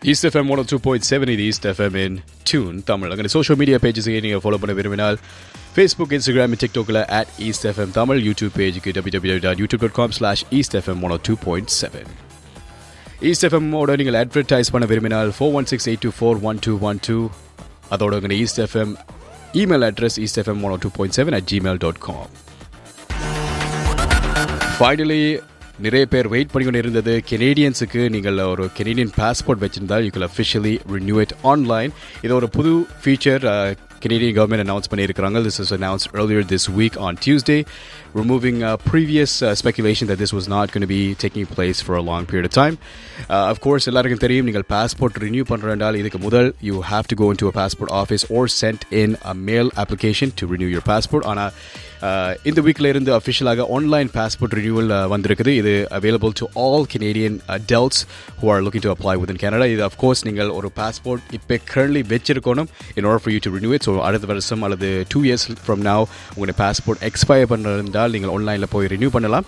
East FM one two point seven இது East FM in tune Tamil அங்கே social media பேஜஸை நீங்கள் ஃபாலோ பண்ண விரும்பினால் ஃபேஸ்புக் இன்ஸ்டாகிராம் டிக்டாக்கில் at East FM Tamil YouTube பேஜுக்கு W W dot YouTube dot com slash East FM one two point seven East எஃப்எம்மோட நீங்கள் அட்வர்டைஸ் பண்ண விரும்பினால் four one six eight two four one two one two அதோட உங்கள் East FM email address East FM one two point seven at Gmail dot com finally நிறைய பேர் wait பண்ணி கொண்டு இருந்தது கெனேடியன்ஸுக்கு நீங்கள் ஒரு கெனேடியன் பாஸ்போர்ட் வச்சிருந்தால் you can officially renew it online இது ஒரு புது ஃபீச்சர் Canadian government announced பண்ணியிருக்கிறாங்க this was announced earlier this week on Tuesday removing uh, previous uh, speculation that this was not going to be taking place for a long period of time uh, of course எல்லாருக்கும் தெரியும் நீங்கள் passport renew பண்ணுறால் இதுக்கு முதல் you have to go into a passport office or send in a mail application to renew your passport ஆனால் இந்த வீக்கில் இருந்து அஃபிஷியலாக ஆன்லைன் பாஸ்போர்ட் ரினியூவல் வந்திருக்குது இது available to all Canadian adults who are looking to apply within Canada இது of course நீங்கள் ஒரு பாஸ்போர்ட் இப்போ கரண்ட்லி வச்சிருக்கணும் in order for you to renew it so அடுத்த வருஷம் அல்லது டூ இயர்ஸ் ஃப்ரம் நவ் உங்களுடைய பாஸ்போர்ட் எக்ஸ்பயர் பண்ணிருந்தால் நீங்கள் ஆன்லைனில் போய் ரினியூ பண்ணலாம்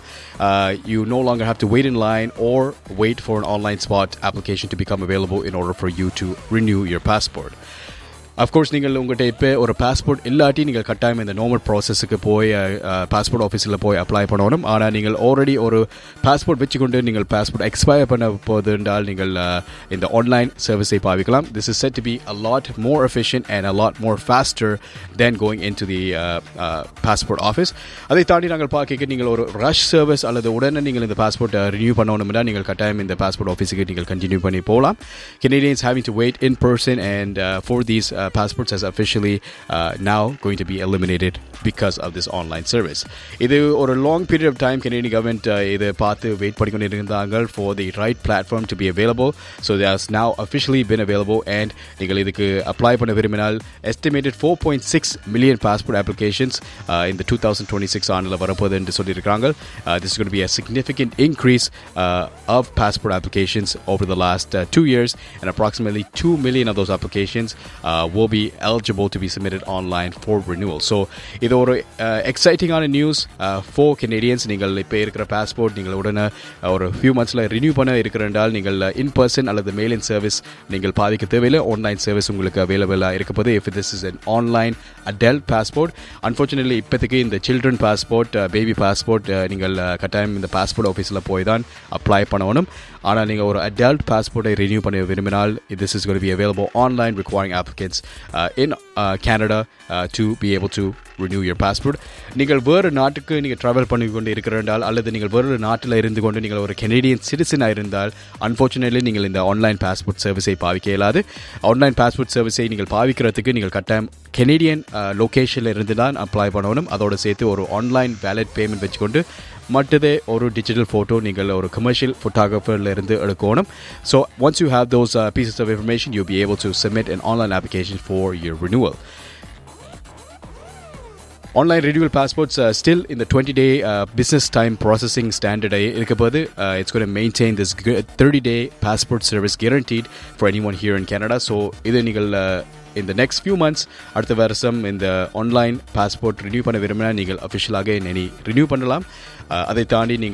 you no longer have to wait in line or wait for an online spot application to become available in order for you to renew your passport. Of course நீங்கள் உங்கள்கிட்ட இப்போ ஒரு பாஸ்போர்ட் இல்லாட்டி நீங்கள் கட்டாயம் இந்த நார்மல் ப்ராசஸுக்கு போய் பாஸ்போர்ட் ஆஃபீஸில் போய் அப்ளை பண்ணணும் ஆனால் நீங்கள் ஆல்ரெடி ஒரு பாஸ்போர்ட் வச்சுக்கொண்டு நீங்கள் பாஸ்போர்ட் எக்ஸ்பயர் பண்ண போது என்றால் நீங்கள் இந்த ஆன்லைன் சர்வீஸை பாவிக்கலாம் this is set to be a lot more efficient and a lot more faster than going into the passport office அதை தாண்டி நாங்கள் பார்க்க நீங்கள் ஒரு ரஷ் சர்வீஸ் அல்லது உடனே நீங்கள் இந்த பாஸ்போர்ட் ரினியூ பண்ணணும்னா நீங்கள் கட்டாயம் இந்த பாஸ்போர்ட் ஆஃபீஸுக்கு நீங்கள் கண்டினியூ பண்ணி போகலாம் Canadians having to wait in person and for these uh, passports is officially uh, now going to be eliminated because of this online service. இது ஒரு long period of time Canadian government இதை பார்த்து wait பண்ணி கொண்டு இருந்தாங்க for the right platform to be available so there's now officially been available and நீங்கள் இதுக்கு apply பண்ண விரும்பினால் estimated four point six million passport applications இந்த டூ தௌசண்ட் டுவெண்ட்டி சிக்ஸ் ஆண்டில் வரப்போகுது என்று சொல்லியிருக்காங்க this going to be a significant increase uh, of passport applications over the last uh, two years and approximately 2 million of those applications uh, will be eligible to be submitted online for renewal. So, இது ஒரு எக்ஸைட்டிங்கான news four Canadians நீங்கள் இப்போ இருக்கிற passport நீங்கள் உடனே ஒரு few மந்த்ஸில் renew பண்ண இருக்கிறால் நீங்கள் இன் பர்சன் அல்லது மெயில் இன் சர்வீஸ் நீங்கள் பாதிக்க தேவையில்லை ஆன்லைன் சர்வீஸ் உங்களுக்கு அவைலபிளாக இருக்க போது if this is an online adult passport unfortunately இப்போதைக்கு இந்த சில்ட்ரன் பாஸ்போர்ட் பேபி பாஸ்போர்ட் நீங்கள் கட்டாயம் இந்த பாஸ்போர்ட் ஆஃபீஸில் போய் தான் அப்ளை பண்ணணும் ஆனால் நீங்கள் ஒரு அடல்ட் பாஸ்போர்ட்டை ரினியூ பண்ண விரும்பினால் திஸ் இஸ் கோல் be available online requiring applicants uh, in uh, Canada uh, to be able to renew your passport நீங்கள் வேறு நாட்டுக்கு நீங்கள் ட்ராவல் பண்ணி கொண்டு இருக்கிறால் அல்லது நீங்கள் வேறு நாட்டில் இருந்து கொண்டு நீங்கள் ஒரு கெனடியன் சிட்டிசனாக இருந்தால் அன்ஃபார்ச்சுனேட்லி நீங்கள் இந்த ஆன்லைன் பாஸ்போர்ட் சர்வீஸை பாவிக்க இயலாது ஆன்லைன் பாஸ்போர்ட் சர்வீஸை நீங்கள் பாவிக்கிறதுக்கு நீங்கள் கட்டாயம் கெனடியன் லொக்கேஷனில் இருந்து தான் அப்ளை பண்ணணும் அதோடு சேர்த்து ஒரு ஆன்லைன் வேலட் பேமெண்ட் வச்சுக்கொண்டு மற்றதே ஒரு டிஜிட்டல் ஃபோட்டோ நீங்கள் ஒரு கமர்ஷியல் ஃபோட்டோகிராஃபரில் இருந்து எடுக்கணும் so once you have those pieces of information you be able to submit an online application for your renewal online renewal passports uh, still in the 20 day uh, business time processing standard இருக்கப்போது uh, it's going to maintain this 30 day passport service guaranteed for anyone here in Canada so இது நீங்கள் in the next few months அடுத்த வருஷம் இந்த online passport renew பண்ண விரும்பினா நீங்கள் அஃபிஷியலாக இனி ரினியூ பண்ணலாம் அதை தாண்டி நீங்கள்